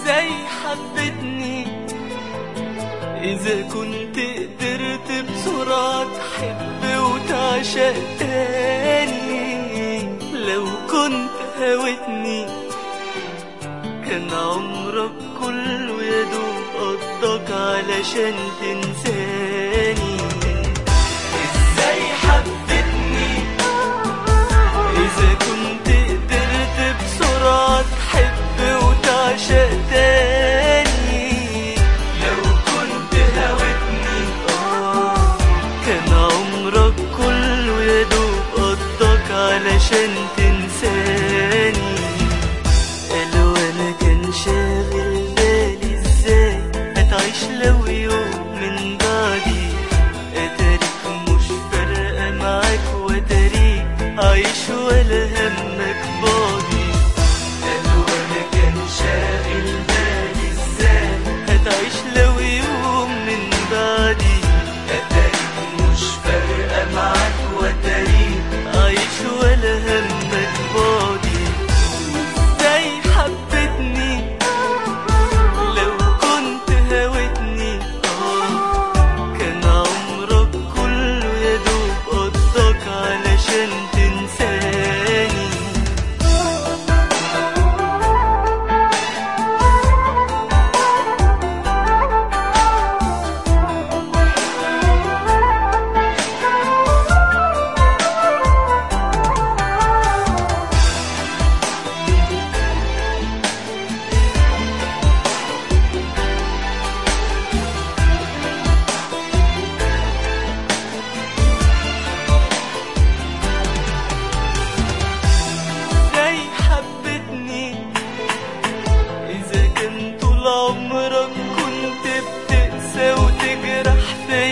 ازاي حبتني إذا كنت قدرت بسرعة تحب وتعشق تاني لو كنت هوتني كان عمرك كله يا دوب قضاك علشان تنساني ازاي حبتني إذا كنت قدرت بسرعة تحب وتعشق تاني لو كنت هوتني آه كان عمرك كله يا دوب قضاك علشان تنساني قالوا أنا كان شاغل بالي إزاي هتعيش لو يوم من بعدي أتاريك مش فارقة معاك وأتاريك عايش ولا همك باضي قالوا أنا كان شاغل بالي إزاي هتعيش لو يوم من بعدي أتاريك مش فارقة معاك وأتاريك عايش ولا همك باضي ازاي حبتني لو كنت هوتني اه كان عمرك كله يا دوب قضاك علشان تنساني ازاي حبتني اذا كان طول عمرك كنت بتقسى وتجرح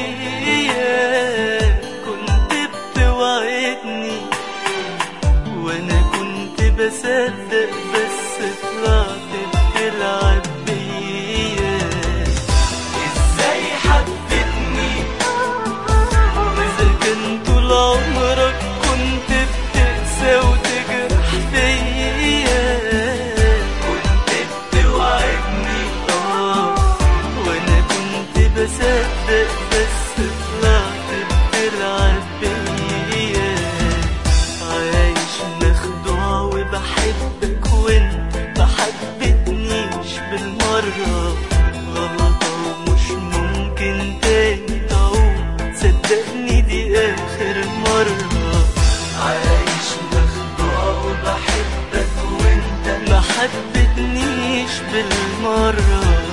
فيا كنت بتوعدني وانا كنت بصدق بس طلعت بتلعب بيا ازاي حبتني إذا كان طول عمرك كنت بتقسى وتجرح فيا كنت بتوعدني اه وانا كنت بصدق بس طلعت بتلعب بيا عايش مخدوع وبحبك وانت ما حبتنيش بالمرة غلطة ومش ممكن تاني تعود صدقني دي آخر مرة عايش مخدوع وبحبك وانت ما حبتنيش بالمرة